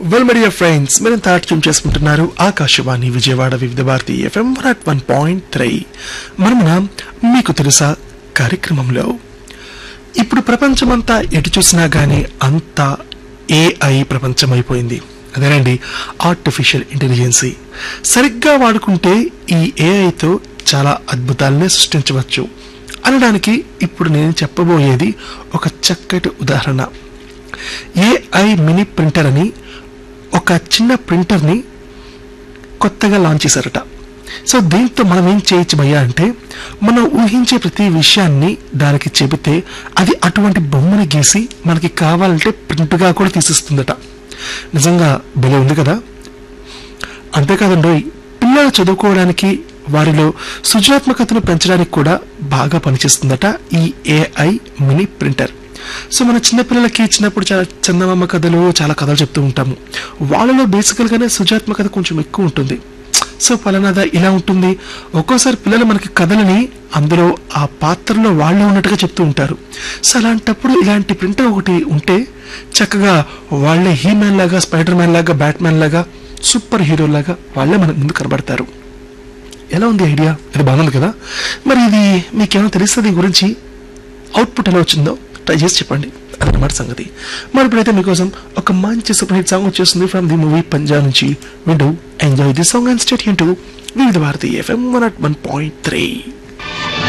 well media friends మీరు తాట్యం చేసుకుంటున్నారు Akashvani Vijayawada Vividh Bharati FM one at one point three మనమున మీకు తెలుసా కార్యక్రమంలో ఇప్పుడు ప్రపంచమంతా ఎటు చూసినా గానీ అంతా ఏఐ ప్రపంచం అయిపోయింది అదేనండి ఆర్టిఫిషియల్ ఇంటెలిజెన్సీ సరిగ్గా వాడుకుంటే ఈ ఏఐతో చాలా అద్భుతాలనే సృష్టించవచ్చు అనడానికి ఇప్పుడు నేను చెప్పబోయేది ఒక చక్కటి ఉదాహరణ ఏఐ మినీ ప్రింటర్ అని ఒక చిన్న ప్రింటర్ని కొత్తగా లాంచ్ చేశారట సో దీంతో మనం ఏం చేయొచ్చు భయ్యా అంటే మనం ఊహించే ప్రతి విషయాన్ని దానికి చెబితే అది అటువంటి బొమ్మని గీసి మనకి కావాలంటే ప్రింట్గా కూడా తీసిస్తుందట నిజంగా భలే ఉంది కదా అంతేకాదండి పిల్లలు చదువుకోవడానికి వారిలో సృజనాత్మకతను పెంచడానికి కూడా బాగా పనిచేస్తుందట ఈ ఏఐ మినీ ప్రింటర్ సో మన చిన్నపిల్లలకి చిన్నప్పుడు చాలా చందమామ కథలు చాలా కథలు చెప్తూ ఉంటాము వాళ్ళలో బేసికల్గానే సృజనాత్మకత కొంచెం ఎక్కువ ఉంటుంది సో పలానాదా ఇలా ఉంటుంది ఒక్కోసారి పిల్లలు మనకి కథలని అందులో ఆ పాత్రలో వాళ్ళు ఉన్నట్టుగా చెప్తూ ఉంటారు సో అలాంటప్పుడు ఇలాంటి ప్రింటర్ ఒకటి ఉంటే చక్కగా వాళ్ళే హీ మ్యాన్ లాగా స్పైడర్ మ్యాన్ లాగా బ్యాట్ మ్యాన్ లాగా సూపర్ హీరో లాగా వాళ్ళే మనకు ముందు కనబడతారు ఎలా ఉంది ఐడియా ఇది బాగుంది కదా మరి ఇది మీకేమైనా తెలుస్తుంది దీని గురించి అవుట్పుట్ ఎలా వచ్చిందో ట్రై చేసి చెప్పండి అదనమాట సంగతి మరి ఇప్పుడైతే మీకోసం ఒక మంచి సూపర్ హిట్ సాంగ్ వచ్చేస్తుంది ఫ్రమ్ ది మూవీ పంజాబ్ నుంచి వింటూ enjoy the song and stay tuned to Vividh Bharati FM one at one point three